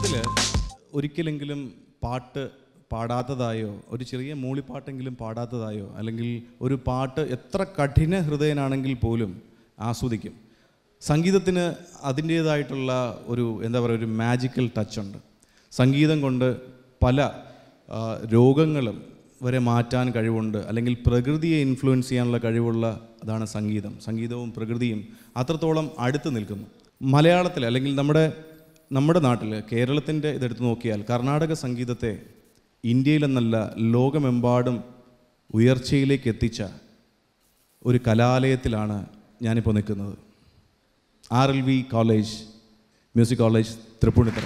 ജീവിതത്തിൽ ഒരിക്കലെങ്കിലും പാട്ട് പാടാത്തതായോ ഒരു ചെറിയ മൂളിപ്പാട്ടെങ്കിലും പാടാത്തതായോ അല്ലെങ്കിൽ ഒരു പാട്ട് എത്ര കഠിന ഹൃദയനാണെങ്കിൽ പോലും ആസ്വദിക്കും സംഗീതത്തിന് അതിൻ്റേതായിട്ടുള്ള ഒരു എന്താ പറയുക ഒരു മാജിക്കൽ ടച്ചുണ്ട് സംഗീതം കൊണ്ട് പല ആ, രോഗങ്ങളും വരെ മാറ്റാൻ കഴിവുണ്ട് അല്ലെങ്കിൽ പ്രകൃതിയെ ഇൻഫ്ലുവൻസ് ചെയ്യാനുള്ള കഴിവുള്ള അതാണ് സംഗീതം സംഗീതവും പ്രകൃതിയും അത്രത്തോളം അടുത്ത് നിൽക്കുന്നു മലയാളത്തിൽ അല്ലെങ്കിൽ നമ്മുടെ നമ്മുടെ നാട്ടിൽ കേരളത്തിൻ്റെ ഇതെടുത്ത് നോക്കിയാൽ കർണാടക സംഗീതത്തെ ഇന്ത്യയിലെന്നല്ല ലോകമെമ്പാടും ഉയർച്ചയിലേക്ക് എത്തിച്ച ഒരു കലാലയത്തിലാണ് ഞാനിപ്പോൾ നിൽക്കുന്നത് R L V college music college Tripunithura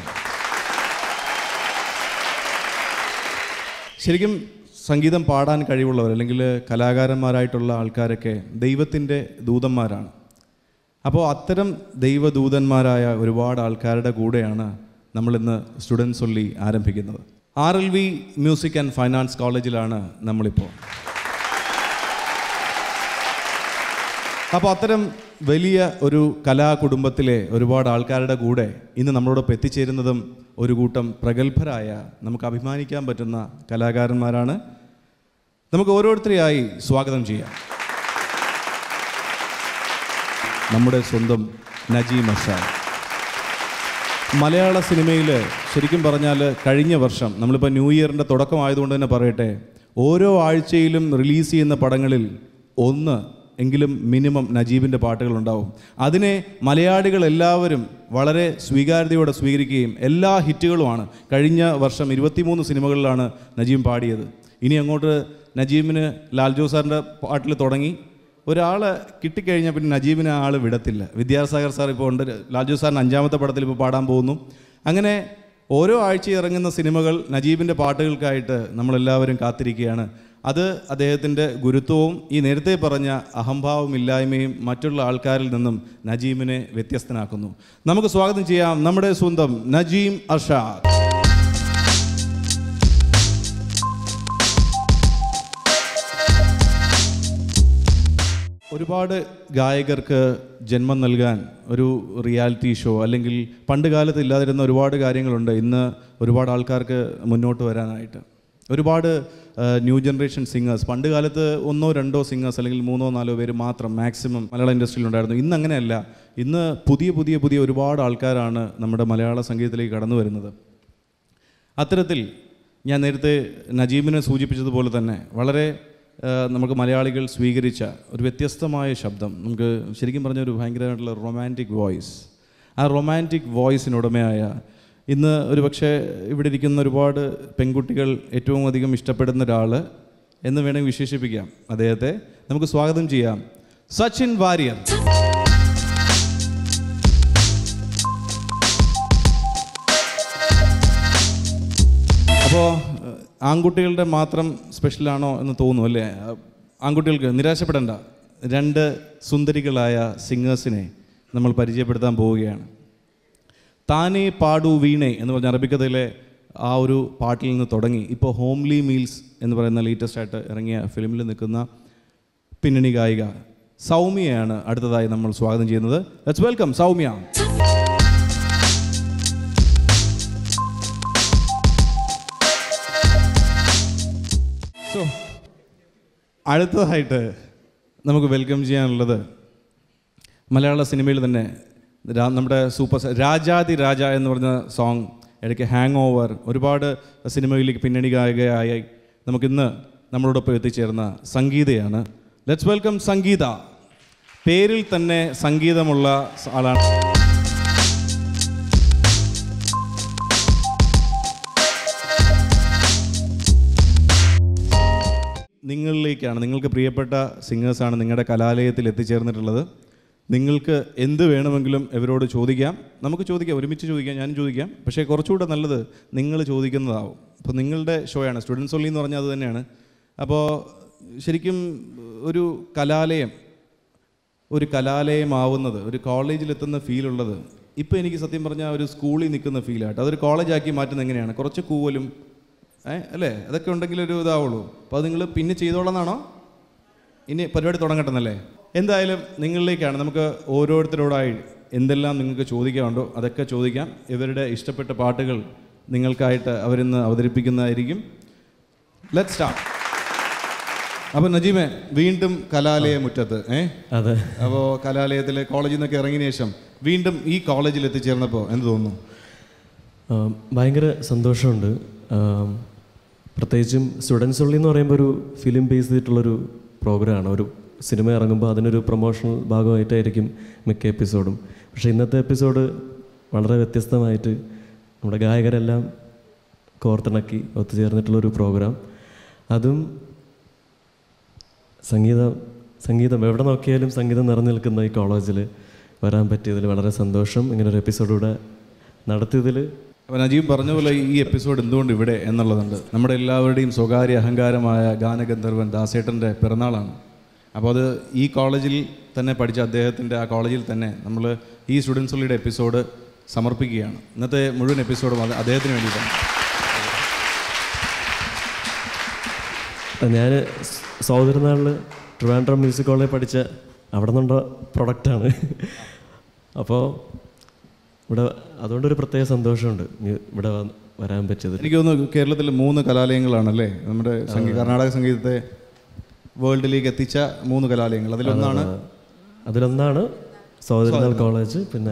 ശരിക്കും സംഗീതം പാടാൻ കഴിവുള്ളവർ അല്ലെങ്കിൽ കലാകാരന്മാരായിട്ടുള്ള ആൾക്കാരൊക്കെ ദൈവത്തിൻ്റെ ദൂതന്മാരാണ് അപ്പോൾ അത്തരം ദൈവദൂതന്മാരായ ഒരുപാട് ആൾക്കാരുടെ കൂടെയാണ് നമ്മളിന്ന് സ്റ്റുഡൻസ് ഒല്ലി ആരംഭിക്കുന്നത് R L V music and finance കോളേജിലാണ് നമ്മളിപ്പോൾ അപ്പോൾ അത്തരം വലിയ ഒരു കലാകുടുംബത്തിലെ ഒരുപാട് ആൾക്കാരുടെ കൂടെ ഇന്ന് നമ്മളോടൊപ്പം എത്തിച്ചേരുന്നതും ഒരു കൂട്ടം പ്രഗത്ഭരായ നമുക്ക് അഭിമാനിക്കാൻ പറ്റുന്ന കലാകാരന്മാരാണ് നമുക്ക് ഓരോരുത്തരെയായി സ്വാഗതം ചെയ്യാം നമ്മുടെ സ്വന്തം നജീം അഷാ മലയാള സിനിമയിൽ ശരിക്കും പറഞ്ഞാൽ കഴിഞ്ഞ വർഷം നമ്മളിപ്പോൾ ന്യൂ ഇയറിൻ്റെ തുടക്കമായതുകൊണ്ട് തന്നെ പറയട്ടെ ഓരോ ആഴ്ചയിലും റിലീസ് ചെയ്യുന്ന പടങ്ങളിൽ ഒന്ന് എങ്കിലും മിനിമം നജീബിൻ്റെ പാട്ടുകളുണ്ടാവും അതിനെ മലയാളികൾ എല്ലാവരും വളരെ സ്വീകാര്യതയോടെ സ്വീകരിക്കുകയും എല്ലാ ഹിറ്റുകളുമാണ് കഴിഞ്ഞ വർഷം ഇരുപത്തിമൂന്ന് സിനിമകളിലാണ് നജീം പാടിയത് ഇനി അങ്ങോട്ട് നജീബിന് ലാൽജോ സാറിൻ്റെ പാട്ടിൽ തുടങ്ങി ഒരാൾ കിട്ടിക്കഴിഞ്ഞാൽ പിന്നെ നജീബിനെ ആൾ വിടത്തില്ല വിദ്യാസാഗർ സാർ ഇപ്പോൾ ഉണ്ട് ലാൽജു സാറിന് അഞ്ചാമത്തെ പടത്തിൽ ഇപ്പോൾ പാടാൻ പോകുന്നു അങ്ങനെ ഓരോ ആഴ്ച ഇറങ്ങുന്ന സിനിമകൾ നജീബിൻ്റെ പാട്ടുകൾക്കായിട്ട് നമ്മളെല്ലാവരും കാത്തിരിക്കുകയാണ് അത് അദ്ദേഹത്തിൻ്റെ ഗുരുത്വവും ഈ നേരത്തെ പറഞ്ഞ അഹംഭാവമില്ലായ്മയും മറ്റുള്ള ആൾക്കാരിൽ നിന്നും നജീമിനെ വ്യത്യസ്തനാക്കുന്നു നമുക്ക് സ്വാഗതം ചെയ്യാം നമ്മുടെ സ്വന്തം നജീം അർഷാദ് ഒരുപാട് ഗായകർക്ക് ജന്മം നൽകാൻ ഒരു റിയാലിറ്റി ഷോ അല്ലെങ്കിൽ പണ്ട് കാലത്ത് ഇല്ലാതിരുന്ന ഒരുപാട് കാര്യങ്ങളുണ്ട് ഇന്ന് ഒരുപാട് ആൾക്കാർക്ക് മുന്നോട്ട് വരാനായിട്ട് ഒരുപാട് ന്യൂ ജനറേഷൻ സിംഗേഴ്സ് പണ്ട് കാലത്ത് ഒന്നോ രണ്ടോ സിംഗേഴ്സ് അല്ലെങ്കിൽ മൂന്നോ നാലോ പേര് മാത്രം മാക്സിമം മലയാള ഇൻഡസ്ട്രിയിൽ ഉണ്ടായിരുന്നു ഇന്ന് അങ്ങനെയല്ല ഇന്ന് പുതിയ പുതിയ പുതിയ ഒരുപാട് ആൾക്കാരാണ് നമ്മുടെ മലയാള സംഗീതത്തിലേക്ക് കടന്നു വരുന്നത് അത്തരത്തിൽ ഞാൻ നേരത്തെ നജീബിനെ സൂചിപ്പിച്ചതുപോലെ തന്നെ വളരെ ആ, നമുക്ക് മലയാളികൾ സ്വീകരിച്ച ഒരു വ്യത്യസ്തമായ ശബ്ദം നമുക്ക് ശരിക്കും പറഞ്ഞ ഒരു ഭയങ്കരമായിട്ടുള്ള റൊമാൻറ്റിക് വോയിസ് ആ റൊമാൻറ്റിക് വോയിസിനുടമയായ ഇന്ന് ഒരു പക്ഷേ ഇവിടെ ഇരിക്കുന്ന ഒരുപാട് പെൺകുട്ടികൾ ഏറ്റവും അധികം ഇഷ്ടപ്പെടുന്ന ഒരാൾ എന്ന് വേണമെങ്കിൽ വിശേഷിപ്പിക്കാം അദ്ദേഹത്തെ നമുക്ക് സ്വാഗതം ചെയ്യാം സച്ചിൻ വാര്യർ അപ്പോൾ ആൺകുട്ടികളുടെ മാത്രം സ്പെഷ്യലാണോ എന്ന് തോന്നുന്നു അല്ലേ അഹ് ആൺകുട്ടികൾക്ക് നിരാശപ്പെടേണ്ട രണ്ട് സുന്ദരികളായ സിംഗേഴ്സിനെ നമ്മൾ പരിചയപ്പെടുത്താൻ പോവുകയാണ് താനേ പാടു വീണേ എന്ന് പറഞ്ഞ അറബിക്കഥയിലെ ആ ഒരു പാട്ടിൽ നിന്ന് തുടങ്ങി ഇപ്പോൾ ഹോംലി മീൽസ് എന്ന് പറയുന്ന ലേറ്റസ്റ്റ് ആയിട്ട് ഇറങ്ങിയ ഫിലിമിൽ നിൽക്കുന്ന പിന്നണി ഗായിക സൗമ്യയാണ് അടുത്തതായി നമ്മൾ സ്വാഗതം ചെയ്യുന്നത് ലെറ്റ്സ് വെൽക്കം സൗമ്യ സോ അടുത്തതായിട്ട് നമുക്ക് വെൽക്കം ചെയ്യാനുള്ളത് മലയാള സിനിമയിൽ തന്നെ രാ- നമ്മുടെ സൂപ്പർ സ്റ്റാർ രാജാതി രാജ എന്ന് പറഞ്ഞ സോങ് ഇടയ്ക്ക് ഹാങ് ഓവർ ഒരുപാട് സിനിമയിലേക്ക് പിന്നണി ഗായികയായി നമുക്കിന്ന് നമ്മളോടൊപ്പം എത്തിച്ചേർന്ന സംഗീതയാണ് ലെറ്റ്സ് വെൽക്കം സംഗീത പേരിൽ തന്നെ സംഗീതമുള്ള ആളാണ് നിങ്ങളിലേക്കാണ് നിങ്ങൾക്ക് പ്രിയപ്പെട്ട സിംഗേഴ്സാണ് നിങ്ങളുടെ കലാലയത്തിൽ എത്തിച്ചേർന്നിട്ടുള്ളത് നിങ്ങൾക്ക് എന്ത് വേണമെങ്കിലും ഇവരോട് ചോദിക്കാം നമുക്ക് ചോദിക്കാം ഒരുമിച്ച് ചോദിക്കാം ഞാനും ചോദിക്കാം പക്ഷേ കുറച്ചുകൂടെ നല്ലത് നിങ്ങൾ ചോദിക്കുന്നതാവും അപ്പോൾ നിങ്ങളുടെ ഷോയാണ് സ്റ്റുഡൻസ് ഒള്ളി എന്ന് പറഞ്ഞാൽ അത് തന്നെയാണ് അപ്പോൾ ശരിക്കും ഒരു കലാലയം ഒരു കലാലയമാവുന്നത് ഒരു കോളേജിലെത്തുന്ന ഫീലുള്ളത് ഇപ്പോൾ എനിക്ക് സത്യം പറഞ്ഞാൽ ഒരു സ്കൂളിൽ നിൽക്കുന്ന ഫീലായിട്ട് അതൊരു കോളേജാക്കി മാറ്റുന്നത് എങ്ങനെയാണ് കുറച്ച് കൂവലും ഏ അല്ലേ അതൊക്കെ ഉണ്ടെങ്കിൽ ഒരു ഇതാവുള്ളൂ അപ്പോൾ അത് നിങ്ങൾ പിന്നെ ചെയ്തോളാന്നാണോ ഇനി പരിപാടി തുടങ്ങട്ടെന്നല്ലേ എന്തായാലും നിങ്ങളിലേക്കാണ് നമുക്ക് ഓരോരുത്തരോടായി എന്തെല്ലാം നിങ്ങൾക്ക് ചോദിക്കാനുണ്ടോ അതൊക്കെ ചോദിക്കാം ഇവരുടെ ഇഷ്ടപ്പെട്ട പാട്ടുകൾ നിങ്ങൾക്കായിട്ട് അവരിന്ന് അവതരിപ്പിക്കുന്നതായിരിക്കും ലെറ്റ് സ്റ്റാർട്ട് അപ്പോൾ നജീമെ വീണ്ടും കലാലയ മുറ്റത്ത് ഏ അതെ അപ്പോൾ കലാലയത്തിൽ കോളേജിൽ നിന്നൊക്കെ ഇറങ്ങിയ ശേഷം വീണ്ടും ഈ കോളേജിൽ എത്തിച്ചേർന്നപ്പോൾ എന്ത് തോന്നുന്നു ആം, ഭയങ്കര സന്തോഷമുണ്ട് ആം, പ്രത്യേകിച്ചും സ്റ്റുഡൻസ് ഉള്ളി എന്ന് പറയുമ്പോൾ ഒരു ഫിലിം ബേസ് ചെയ്തിട്ടുള്ളൊരു പ്രോഗ്രാമാണ് ഒരു സിനിമ ഇറങ്ങുമ്പോൾ അതിനൊരു പ്രൊമോഷണൽ ഭാഗമായിട്ടായിരിക്കും മിക്ക എപ്പിസോഡും പക്ഷേ ഇന്നത്തെ എപ്പിസോഡ് വളരെ വ്യത്യസ്തമായിട്ട് നമ്മുടെ ഗായകരെല്ലാം കോർത്തിണക്കി ഒത്തുചേർന്നിട്ടുള്ളൊരു പ്രോഗ്രാം അതും സംഗീതം സംഗീതം എവിടെ നോക്കിയാലും സംഗീതം നിറഞ്ഞു നിൽക്കുന്ന ഈ കോളേജിൽ വരാൻ പറ്റിയതിൽ വളരെ സന്തോഷം ഇങ്ങനെ ഒരു എപ്പിസോഡൂടെ നടത്തിയതിൽ അപ്പോൾ നജീബ് പറഞ്ഞ പോലെ ഈ എപ്പിസോഡ് എന്തുകൊണ്ട് ഇവിടെ എന്നുള്ളതുണ്ട് നമ്മുടെ എല്ലാവരുടെയും സ്വകാര്യ അഹങ്കാരമായ ഗാനഗന്ധർവൻ ദാസേട്ടൻ്റെ പിറന്നാളാണ് അപ്പോൾ അത് ഈ കോളേജിൽ തന്നെ പഠിച്ച അദ്ദേഹത്തിൻ്റെ ആ കോളേജിൽ തന്നെ നമ്മൾ ഈ സ്റ്റുഡൻസ് ഉള്ളിയുടെ എപ്പിസോഡ് സമർപ്പിക്കുകയാണ് ഇന്നത്തെ മുഴുവൻ എപ്പിസോഡും അത് അദ്ദേഹത്തിന് വേണ്ടിയിട്ടാണ് ഞാൻ സഹോദരനാളിൽ ട്രിവാൻഡ്രം മ്യൂസിക് കോളേജിൽ പഠിച്ച അവിടെ നിന്നുള്ള പ്രൊഡക്റ്റാണ് അപ്പോൾ ഇവിടെ അതുകൊണ്ടൊരു പ്രത്യേക സന്തോഷമുണ്ട് മ്യൂ- ഇവിടെ വന്ന് വരാൻ പറ്റിയത് എനിക്ക് തോന്നുന്നു കേരളത്തിൽ മൂന്ന് കലാലയങ്ങളാണല്ലേ നമ്മുടെ സംഗീത കർണാടക സംഗീതത്തെ വേൾഡിലേക്ക് എത്തിച്ച മൂന്ന് കലാലയങ്ങൾ അതിലൊന്നാണ് അതിലൊന്നാണ് സഹോദരനാൾ കോളേജ് പിന്നെ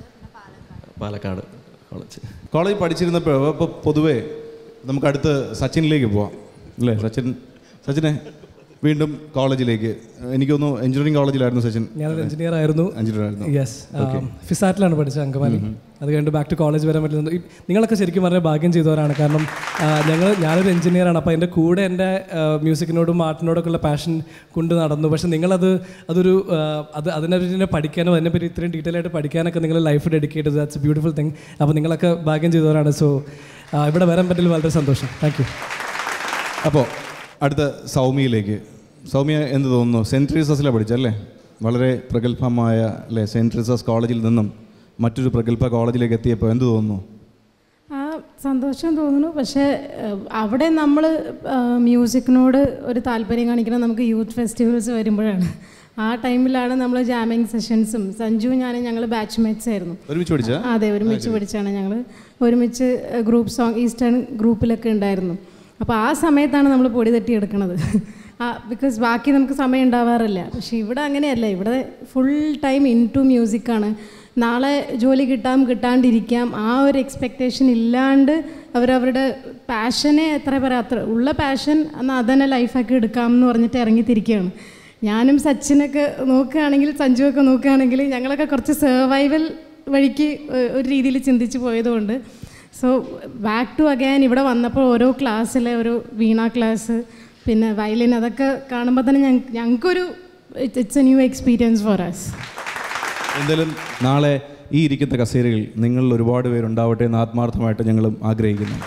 പാലക്കാട് കോളേജ് കോളേജ് പഠിച്ചിരുന്നപ്പോൾ ഇപ്പോൾ പൊതുവേ നമുക്ക് അടുത്ത് സച്ചിനിലേക്ക് പോവാം അല്ലേ സച്ചിൻ സച്ചിനെ വീണ്ടും കോളേജിലേക്ക് എനിക്ക് തോന്നുന്നു എഞ്ചിനീയറിംഗ് കോളേജിലായിരുന്നു സച്ചിൻ ഞാനൊരു എഞ്ചിനീയർ ആയിരുന്നു എഞ്ചിനീയർ ആയിരുന്നു യെസ് ഫിസാറ്റിലാണ് പഠിച്ചത് അങ്കമാലി അത് കഴിഞ്ഞ് ബാക്ക് ടു കോളേജ് വരാൻ പറ്റുന്നത് ഈ- നിങ്ങളൊക്കെ ശരിക്കും പറഞ്ഞാൽ ഭാഗ്യം ചെയ്തവരാണ് കാരണം ഞങ്ങൾ ഞാനൊരു എഞ്ചിനീയറാണ് അപ്പോൾ എൻ്റെ കൂടെ എൻ്റെ മ്യൂസിക്കിനോടും ആർട്ടിനോടൊക്കെ ഉള്ള പാഷൻ കൊണ്ട് നടന്നു പക്ഷേ നിങ്ങളത് അതൊരു ആ, അത് അതിനെപ്പറ്റി പഠിക്കാനോ അതിനെപ്പറ്റി ഇത്രയും ഡീറ്റെയിൽ ആയിട്ട് പഠിക്കാനൊക്കെ നിങ്ങൾ ലൈഫ് ഡെഡിക്കേറ്റ് ചെയ്ത് ദാറ്റ്സ് ബ്യൂട്ടിഫുൾ തിങ് അപ്പോൾ നിങ്ങളൊക്കെ ഭാഗ്യം ചെയ്തവരാണ് സോ ഇവിടെ വരാൻ പറ്റില്ല വളരെ സന്തോഷം താങ്ക് യു അപ്പോൾ അടുത്ത സൗമ്യയിലേക്ക് സൗമ്യ എന്ത് തോന്നുന്നു സെൻറ്റ് ട്രീസസിലാണ് പഠിച്ചല്ലേ വളരെ പ്രഗത്ഭമായ അല്ലേ സെൻറ്റ് ട്രീസസ് കോളേജിൽ നിന്നും മറ്റൊരു പ്രഗത്ഭ കോളേജിലേക്ക് എത്തിയപ്പോൾ എന്ത് തോന്നുന്നു ആ സന്തോഷം തോന്നുന്നു പക്ഷേ ഏഹ്, അവിടെ നമ്മൾ മ്യൂസിക്കിനോട് ഒരു താല്പര്യം കാണിക്കുന്നത് നമുക്ക് യൂത്ത് ഫെസ്റ്റിവൽസ് വരുമ്പോഴാണ് ആ ടൈമിലാണ് നമ്മൾ ജാമിങ് സെഷൻസും സഞ്ജു ഞാനും ഞങ്ങൾ ബാച്ച് മേറ്റ്സ് ആയിരുന്നു ഒരുമിച്ച് പഠിച്ച അതെ ഒരുമിച്ച് പഠിച്ചാണ് ഞങ്ങൾ ഒരുമിച്ച് ഗ്രൂപ്പ് സോങ് ഈസ്റ്റേൺ ഗ്രൂപ്പിലൊക്കെ ഉണ്ടായിരുന്നു അപ്പോൾ ആ സമയത്താണ് നമ്മൾ പൊടി തട്ടി എടുക്കുന്നത് ആ ബിക്കോസ് ബാക്കി നമുക്ക് സമയം ഉണ്ടാവാറില്ല പക്ഷേ ഇവിടെ അങ്ങനെയല്ല ഇവിടെ ഫുൾ ടൈം ഇൻ ടു മ്യൂസിക്കാണ് നാളെ ജോലി കിട്ടാം കിട്ടാണ്ടിരിക്കാം ആ ഒരു എക്സ്പെക്റ്റേഷൻ ഇല്ലാണ്ട് അവരവരുടെ പാഷനെ എത്ര പറയാ അത്ര ഉള്ള പാഷൻ എന്നാൽ അതന്നെ ലൈഫാക്കി എടുക്കാം എന്ന് പറഞ്ഞിട്ട് ഇറങ്ങിത്തിരിക്കുകയാണ് ഞാനും സച്ചിനൊക്കെ നോക്കുകയാണെങ്കിൽ സഞ്ജുവൊക്കെ നോക്കുകയാണെങ്കിൽ ഞങ്ങളൊക്കെ കുറച്ച് സർവൈവൽ വഴിക്ക് ഒ- ഒരു രീതിയിൽ ചിന്തിച്ച് പോയതുകൊണ്ട് സോ ബാക്ക് ടു അഗൈൻ ഇവിടെ വന്നപ്പോൾ ഓരോ ക്ലാസ്സിലെ ഒരു വീണ ക്ലാസ് പിന്നെ വയലിൻ അതൊക്കെ കാണുമ്പോൾ തന്നെ ഞങ്ങ- ഞങ്ങൾക്കൊരു it's a new experience for us എന്തായാലും നാളെ ഈ ഇരിക്കുന്ന കസേരയിൽ നിങ്ങളിൽ ഒരുപാട് പേരുണ്ടാവട്ടെ എന്ന് ആത്മാർത്ഥമായിട്ട് ഞങ്ങളും ആഗ്രഹിക്കുന്നു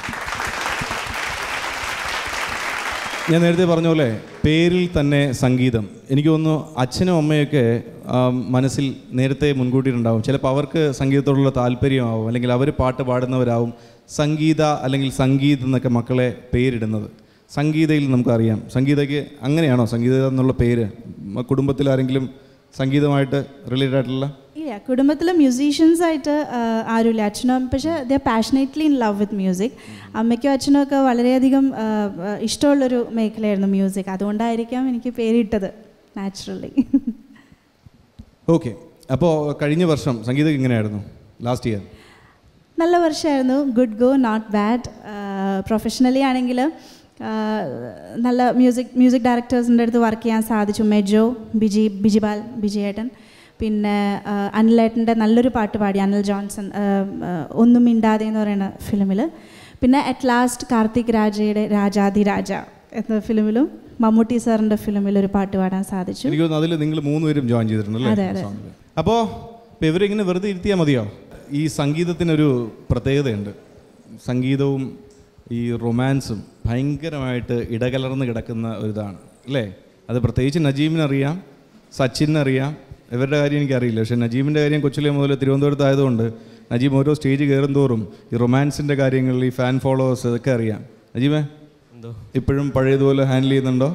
ഞാൻ നേരത്തെ പറഞ്ഞ പോലെ പേരിൽ തന്നെ സംഗീതം എനിക്ക് തോന്നുന്നു അച്ഛനും അമ്മയൊക്കെ ആ, മനസ്സിൽ നേരത്തെ മുൻകൂട്ടിയിട്ടുണ്ടാവും ചിലപ്പോൾ അവർക്ക് സംഗീതത്തോടുള്ള താല്പര്യമാവും അല്ലെങ്കിൽ അവർ പാട്ട് പാടുന്നവരാവും സംഗീത അല്ലെങ്കിൽ സംഗീത് എന്നൊക്കെ മക്കളെ പേരിടുന്നത് സംഗീതയിൽ നമുക്കറിയാം സംഗീതയ്ക്ക് അങ്ങനെയാണോ സംഗീത എന്നുള്ള പേര് മ- കുടുംബത്തിൽ ആരെങ്കിലും സംഗീതമായിട്ട് റിലേറ്റഡ് ആയിട്ടുള്ള ഇല്ല കുടുംബത്തിൽ മ്യൂസീഷ്യൻസ് ആയിട്ട് ആ, ആരുമില്ല അച്ഛനും പക്ഷേ the passionately in love with music അമ്മയ്ക്കും അച്ഛനും ഒക്കെ വളരെയധികം ആ, ആ, ഇഷ്ടമുള്ളൊരു മേഖലയായിരുന്നു മ്യൂസിക് അതുകൊണ്ടായിരിക്കാം എനിക്ക് പേരിട്ടത് നാച്ചുറലി ഓക്കെ അപ്പോൾ കഴിഞ്ഞ വർഷം സംഗീതം എങ്ങനെയായിരുന്നു ലാസ്റ്റ് ഇയർ നല്ല വർഷമായിരുന്നു good go not bad professionally ആണെങ്കിൽ നല്ല മ്യൂസിക് മ്യൂസിക് ഡയറക്ടേഴ്സിൻ്റെ അടുത്ത് വർക്ക് ചെയ്യാൻ സാധിച്ചു മെജോ ബിജി ബിജിപാൽ ബിജിയേട്ടൻ പിന്നെ ആ, അനിലേട്ടൻ്റെ നല്ലൊരു പാട്ട് പാടി അനിൽ ജോൺസൺ ആ, ആ, ഒന്നും മിണ്ടാതെ എന്ന് പറയുന്ന ഫിലിമിൽ പിന്നെ അറ്റ് ലാസ്റ്റ് കാർത്തിക് രാജയുടെ രാജാതി രാജ എന്ന ഫിലിമിലും മമ്മൂട്ടി സാറിൻ്റെ ഫിലിമിൽ ഒരു പാട്ട് പാടാൻ സാധിച്ചു എനിക്ക് തോന്നുന്നു അതിൽ നിങ്ങൾ മൂന്നുപേരും ജോയിൻ അതെ, ചെയ്തിട്ടുണ്ടല്ലേ അതെ. അപ്പോൾ ഇപ്പോൾ ഇവരിങ്ങനെ വെറുതെ ഇരുത്തിയാൽ മതിയോ ഈ സംഗീതത്തിനൊരു പ്രത്യേകതയുണ്ട് സംഗീതവും ഈ റൊമാൻസും ഭയങ്കരമായിട്ട് ഇടകലർന്ന് കിടക്കുന്ന ഒരിതാണ് അല്ലേ അത് പ്രത്യേകിച്ച് നജീമിനറിയാം സച്ചിനറിയാം ഇവരുടെ കാര്യം എനിക്കറിയില്ല പക്ഷേ നജീമിൻ്റെ കാര്യം കൊച്ചിലെ മുതൽ തിരുവനന്തപുരത്ത് ആയതുകൊണ്ട് നജീം ഓരോ സ്റ്റേജ് കയറും തോറും ഈ റൊമാൻസിൻ്റെ കാര്യങ്ങളിൽ ഈ ഫാൻ ഫോളോവേഴ്സ് ഇതൊക്കെ അറിയാം നജീമേ എന്തോ ഇപ്പോഴും പഴയതുപോലെ ഹാൻഡിൽ ചെയ്യുന്നുണ്ടോ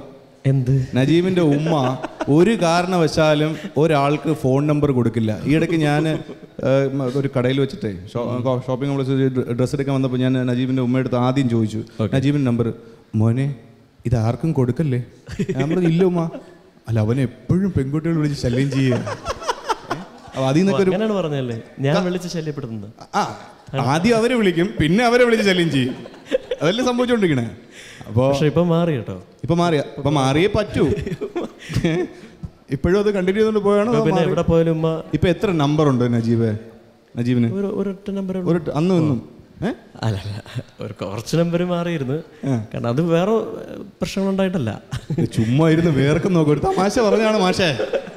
എന്ത് നജീബിന്റെ ഉമ്മ ഒരു കാരണവശാലും ഒരാൾക്ക് ഫോൺ നമ്പർ കൊടുക്കില്ല ഈ ഇടയ്ക്ക് ഞാൻ ഒരു കടയിൽ വെച്ചിട്ടേ ഷോപ്പിംഗ് കോംപ്ലക്സ് ഡ്രസ്സ് എടുക്കാൻ വന്നപ്പോൾ ഞാൻ നജീബിന്റെ ഉമ്മയെടുത്ത് ആദ്യം ചോദിച്ചു നജീബിന്റെ നമ്പർ മോനെ ഇത് ആർക്കും കൊടുക്കല്ലേ ഞാൻ പറഞ്ഞു ഇല്ല ഉമ്മ അല്ല അവൻ എപ്പോഴും പെൺകുട്ടികൾ വിളിച്ച് ശല്യം ചെയ്യുക അപ്പൊ അതിൽ നിന്നൊക്കെ ഒരു അങ്ങനെയാണ് പറഞ്ഞല്ലേ ഞാൻ വിളിച്ച് ശല്യപ്പെടുന്നത് ആ ആദ്യം അവരെ വിളിക്കും പിന്നെ അവരെ വിളിച്ച് ശല്യം ചെയ്യും അതല്ലേ സംഭവിച്ചുകൊണ്ടിരിക്കണേ അപ്പോൾ പക്ഷെ ഇപ്പൊ മാറി കേട്ടോ ഇപ്പൊ മാറിയ ഇപ്പൊ മാറിയേ പറ്റൂ ഇപ്പോഴും അത് കണ്ടിന്യൂ ചെയ്തുകൊണ്ട് പോയാണോ ഇപ്പൊ അതോ പിന്നെ മാറി- എവിടെ പോയാലും ഉമ്മ ഇപ്പൊ എത്ര നമ്പർ ഉണ്ട് നജീബ് നജീബിന് ഒരു ഒരൊറ്റ നമ്പർ ഒരു അന്നും ഇന്നും ഏ? അല്ല അല്ല ഒരു കുറച്ച് നമ്പർ മാറിയിരുന്നു കാരണം അത് വേറെ പ്രശ്നങ്ങളുണ്ടായിട്ടല്ല ഇത് ചുമ്മാ ഇരുന്ന് വേർക്കും നോക്കും ഒരു തമാശ പറഞ്ഞാണ് മാഷേ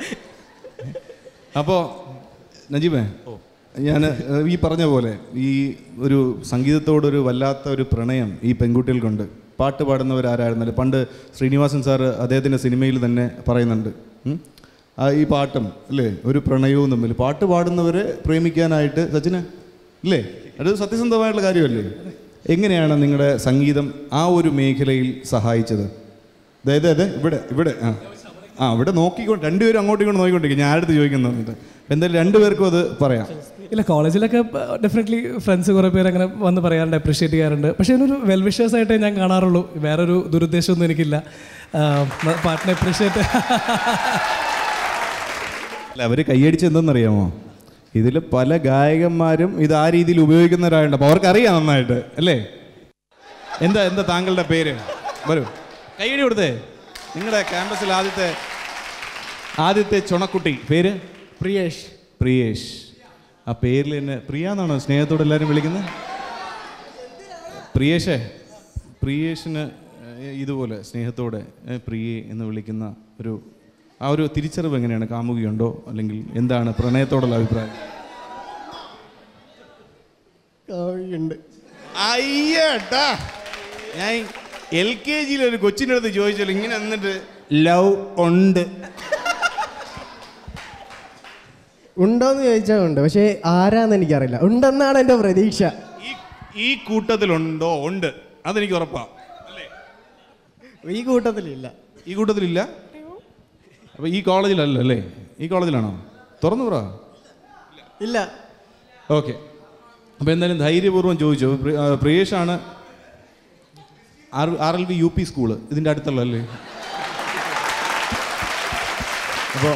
അപ്പോൾ നജീബേ ഞാൻ ഈ പറഞ്ഞ പോലെ ഈ ഒരു സംഗീതത്തോടൊരു വല്ലാത്ത ഒരു പ്രണയം ഈ പെൺകുട്ടികൾക്കുണ്ട് പാട്ട് പാടുന്നവരാരായിരുന്നാലും പണ്ട് ശ്രീനിവാസൻ സാറ് അദ്ദേഹത്തിൻ്റെ സിനിമയിൽ തന്നെ പറയുന്നുണ്ട് ഉം. ആ ഈ പാട്ടും അല്ലേ ഒരു പ്രണയവും തമ്മിൽ പാട്ട് പാടുന്നവരെ പ്രേമിക്കാനായിട്ട് സച്ചിന് ഇല്ലേ അത് സത്യസന്ധമായിട്ടുള്ള കാര്യമല്ലേ എങ്ങനെയാണ് നിങ്ങളുടെ സംഗീതം ആ ഒരു മേഖലയിൽ സഹായിച്ചത് അതായത് അതെ ഇവിടെ ഇവിടെ ആ ആ ഇവിടെ നോക്കിക്കൊണ്ട് രണ്ടുപേരും അങ്ങോട്ടും ഇങ്ങോട്ടും നോക്കിക്കൊണ്ടിരിക്കും ഞാൻ അടുത്ത് ചോദിക്കുന്നുണ്ട് എന്തായാലും രണ്ടുപേർക്കും അത് പറയാം ഇല്ല കോളേജിലൊക്കെ ഡെഫിനറ്റ്ലി ഫ്രണ്ട്സ് കുറേ പേര് അങ്ങനെ വന്ന് പറയാറുണ്ട് അപ്രീഷിയേറ്റ് ചെയ്യാറുണ്ട് പക്ഷേ ഇതിനൊരു വെൽ വിഷേഴ്സ് ആയിട്ടേ ഞാൻ കാണാറുള്ളൂ വേറൊരു ദുരുദ്ദേശമൊന്നും എനിക്കില്ല ആ, പാട്ടിനെ അപ്രീഷിയേറ്റ് അല്ല അവർ കൈയടിച്ചെന്തെന്നറിയാമോ ഇതിൽ പല ഗായകന്മാരും ഇത് ആ രീതിയിൽ ഉപയോഗിക്കുന്നവരായുണ്ട് അപ്പോൾ അവർക്കറിയാം നന്നായിട്ട് അല്ലേ എന്താ എന്താ താങ്കളുടെ പേര് വരൂ കൈയടി കൊടുത്തേ നിങ്ങളുടെ ക്യാമ്പസിൽ ആദ്യത്തെ ആദ്യത്തെ ചുണക്കുട്ടി പേര് പ്രിയേഷ് പ്രിയേഷ് ആ പേരിൽ തന്നെ പ്രിയ എന്നാണോ സ്നേഹത്തോടെ എല്ലാവരും വിളിക്കുന്നത് പ്രിയേഷേ പ്രിയേഷിന് ഏഹ്, ഇതുപോലെ സ്നേഹത്തോടെ ഏഹ്, പ്രിയേ എന്ന് വിളിക്കുന്ന ഒരു ആ ഒരു തിരിച്ചറിവ് എങ്ങനെയാണ് കാമുകയുണ്ടോ അല്ലെങ്കിൽ എന്താണ് പ്രണയത്തോടുള്ള അഭിപ്രായം ഉണ്ട് അയ്യട്ടാ ഞാൻ എൽ കെ ജിയിൽ ഒരു കൊച്ചിൻ്റെ അടുത്ത് ചോദിച്ചാൽ ഇങ്ങനെ എന്നിട്ട് ലവ് ഉണ്ട് ഉണ്ടോന്ന് ചോദിച്ചാൽ ഉണ്ട് പക്ഷേ ആരാന്ന് എനിക്കറിയില്ല ഉണ്ടെന്നാണ് എൻ്റെ പ്രതീക്ഷ ഈ ഈ കൂട്ടത്തിലുണ്ടോ ഉണ്ട് അതെനിക്ക് ഉറപ്പാ ഈ കൂട്ടത്തിലില്ല ഈ കൂട്ടത്തിലില്ല അപ്പൊ ഈ കോളേജിലല്ല അല്ലേ ഈ കോളേജിലാണോ തുറന്നു പറ ഇല്ല ഓക്കെ അപ്പോൾ എന്തായാലും ധൈര്യപൂർവ്വം ചോദിച്ചു പ്രി- ആ, പ്രിയേഷാണ് R R L V U P school ഇതിൻ്റെ അടുത്തുള്ള അല്ലേ അപ്പോൾ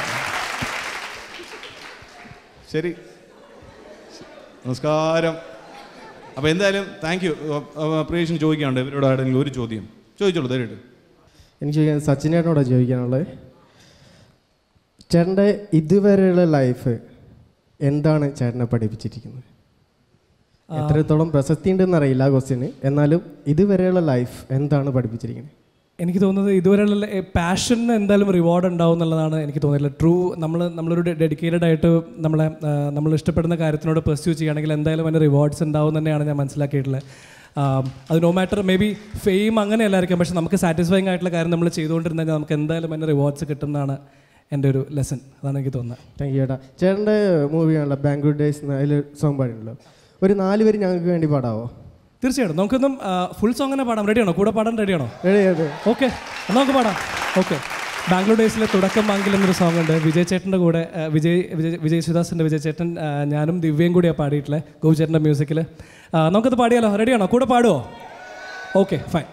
ശരി നമസ്കാരം അപ്പോൾ എന്തായാലും താങ്ക് യു പ്രിയേഷിന് ചോദിക്കാനുണ്ട് ഇവരോട് ആരെങ്കിലും ഒരു ചോദ്യം ചോദിച്ചോളൂ ധൈര്യമായിട്ട് എനിക്ക് ചോദിക്കാൻ സച്ചിനേട്ടനോടാ ചോദിക്കാനുള്ളത് ചേട്ടൻ്റെ ഇതുവരെയുള്ള ലൈഫ് എന്താണ് ചേട്ടനെ പഠിപ്പിച്ചിരിക്കുന്നത് എത്രത്തോളം പ്രസക്തി ഉണ്ടെന്ന് അറിയില്ല ആ ക്വസ്റ്റ്യന് എന്നാലും ഇതുവരെയുള്ള ലൈഫ് എന്താണ് പഠിപ്പിച്ചിരിക്കുന്നത് എനിക്ക് തോന്നുന്നത് ഇതുവരെയുള്ള പാഷൻ എന്തായാലും റിവാർഡ് ഉണ്ടാവും എന്നുള്ളതാണ് എനിക്ക് തോന്നിയിട്ടുള്ളത് ട്രൂ നമ്മൾ നമ്മളൊരു ഡെഡിക്കേറ്റഡ് ആയിട്ട് നമ്മളെ ആ, നമ്മൾ ഇഷ്ടപ്പെടുന്ന കാര്യത്തിനോട് പെർസ്യൂ ചെയ്യുകയാണെങ്കിൽ എന്തായാലും അതിന് റിവാർഡ്സ് ഉണ്ടാവും തന്നെയാണ് ഞാൻ മനസ്സിലാക്കിയിട്ടുള്ളത് ആ, അത് no matter may be fame അങ്ങനെയല്ലായിരിക്കാം പക്ഷെ നമുക്ക് സാറ്റിസ്ഫൈങ് ആയിട്ടുള്ള കാര്യം നമ്മൾ ചെയ്തുകൊണ്ടിരുന്നെങ്കിൽ നമുക്ക് എന്തായാലും അതിന് റിവാർഡ്സ് കിട്ടുന്നതാണ് എൻ്റെ ഒരു ലെസൺ അതാണ് എനിക്ക് തോന്നുന്നത് താങ്ക് യു ചേട്ടാ ചേട്ടൻ്റെ മൂവിയാണല്ലോ ബാംഗ്ലൂർ ഡേയ്സ് അതിൽ സോങ് പാടിയുണ്ടല്ലോ ഒരു നാല് പേര് ഞങ്ങൾക്ക് വേണ്ടി പാടാവോ തീർച്ചയായിട്ടും നമുക്കൊന്നും ഫുൾ സോങ് തന്നെ പാടാം റെഡിയാണോ കൂടെ പാടാൻ റെഡിയാണോ റെഡി അതെ ഓക്കെ നമുക്ക് പാടാം ഓക്കെ ബാംഗ്ലൂർ ഡേയ്സിലെ തുടക്കം വാങ്കിൽ എന്നൊരു സോങ് ഉണ്ട് വിജയ് ചേട്ടൻ്റെ കൂടെ ആ, വിജയ് വിജയ് വിജയ് സുദാസിൻ്റെ വിജയ് ചേട്ടൻ ആ, ഞാനും ദിവ്യയും കൂടിയാണ് പാടിയിട്ടുള്ളത് ഗോപി ചേട്ടൻ്റെ മ്യൂസിക്കിൽ നമുക്കത് പാടിയാലോ റെഡിയാണോ കൂടെ പാടുമോ ഓക്കെ ഫൈൻ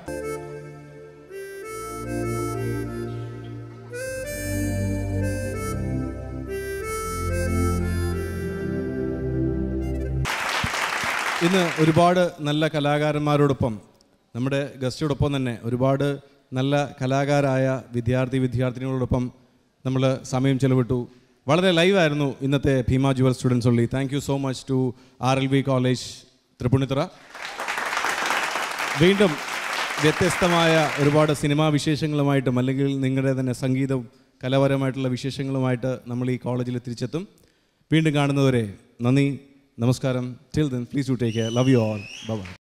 ഇന്ന് ഒരുപാട് നല്ല കലാകാരന്മാരോടൊപ്പം നമ്മുടെ ഗസ്റ്റോടൊപ്പം തന്നെ ഒരുപാട് നല്ല കലാകാരായ വിദ്യാർത്ഥി വിദ്യാർത്ഥിനികളോടൊപ്പം നമ്മൾ സമയം ചെലവിട്ടു വളരെ ലൈവായിരുന്നു ഇന്നത്തെ ഭീമ ജുവൽ സ്റ്റുഡൻസ് ഉള്ളി thank you so much to R L B college Tripunithura വീണ്ടും വ്യത്യസ്തമായ ഒരുപാട് സിനിമാ വിശേഷങ്ങളുമായിട്ടും അല്ലെങ്കിൽ നിങ്ങളുടെ തന്നെ സംഗീതം കലാപരമായിട്ടുള്ള വിശേഷങ്ങളുമായിട്ട് നമ്മൾ ഈ കോളേജിൽ തിരിച്ചെത്തും വീണ്ടും കാണുന്നവരെ നന്ദി നമസ്കാരം till then please to take care love you all by